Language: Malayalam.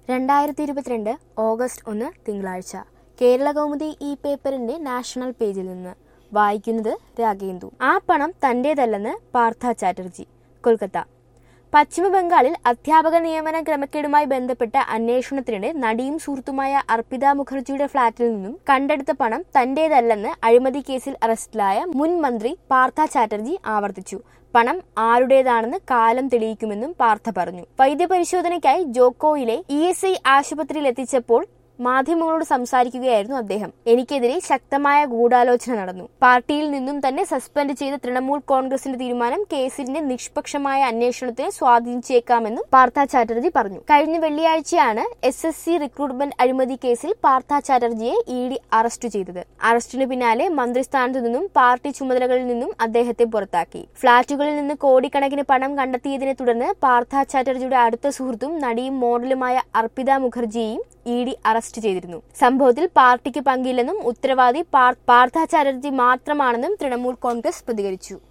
രണ്ടായിരത്തി ഇരുപത്തിരണ്ട് ഓഗസ്റ്റ് ഒന്ന് തിങ്കളാഴ്ച കേരള കൗമുദി ഈ പേപ്പറിന്റെ നാഷണൽ പേജിൽ നിന്ന് വായിക്കുന്നത് രാഗേന്ദു ആ പണം തന്റേതല്ലെന്ന് പാർത്ഥ ചാറ്റർജി കൊൽക്കത്ത പശ്ചിമ ബംഗാളിൽ അധ്യാപക നിയമന ക്രമക്കേടുമായി ബന്ധപ്പെട്ട അന്വേഷണത്തിനിടെ നടിയും സുഹൃത്തുമായ അർപ്പിത മുഖർജിയുടെ ഫ്ളാറ്റിൽ നിന്നും കണ്ടെടുത്ത പണം തന്റേതല്ലെന്ന് അഴിമതി കേസിൽ അറസ്റ്റിലായ മുൻ മന്ത്രി പാർത്ഥ ചാറ്റർജി ആവർത്തിച്ചു പണം ആരുടേതാണെന്ന് കാലം തെളിയിക്കുമെന്നും പാർത്ഥ പറഞ്ഞു വൈദ്യപരിശോധനയ്ക്കായി ജോക്കോയിലെ ഇ എസ് ഐ ആശുപത്രിയിൽ എത്തിച്ചപ്പോൾ മാധ്യമങ്ങളോട് സംസാരിക്കുകയായിരുന്നു അദ്ദേഹം എനിക്കെതിരെ ശക്തമായ ഗൂഢാലോചന നടന്നു പാർട്ടിയിൽ നിന്നും തന്നെ സസ്പെൻഡ് ചെയ്ത തൃണമൂൽ കോൺഗ്രസിന്റെ തീരുമാനം കേസിന്റെ നിഷ്പക്ഷമായ അന്വേഷണത്തെ സ്വാധീനിച്ചേക്കാമെന്നും പാർത്ഥ ചാറ്റർജി പറഞ്ഞു കഴിഞ്ഞ വെള്ളിയാഴ്ചയാണ് എസ് എസ് സി റിക്രൂട്ട്മെന്റ് അഴിമതി കേസിൽ പാർത്ഥ ചാറ്റർജിയെ ഇ ഡി അറസ്റ്റ് ചെയ്തത് അറസ്റ്റിന് പിന്നാലെ മന്ത്രിസ്ഥാനത്തു നിന്നും പാർട്ടി ചുമതലകളിൽ നിന്നും അദ്ദേഹത്തെ പുറത്താക്കി ഫ്ളാറ്റുകളിൽ നിന്ന് കോടിക്കണക്കിന് പണം കണ്ടെത്തിയതിനെ തുടർന്ന് പാർത്ഥ ചാറ്റർജിയുടെ അടുത്ത സുഹൃത്തും നടിയും മോഡലുമായ അർപ്പിത മുഖർജിയെയും ഇ ഡി അറസ്റ്റ് ചെയ്തിരുന്നു സംഭവത്തിൽ പാർട്ടിക്ക് പങ്കില്ലെന്നും ഉത്തരവാദി പാർ- പാർത്ഥ ചാറ്റർജി മാത്രമാണെന്നും തൃണമൂൽ കോൺഗ്രസ് പ്രതികരിച്ചു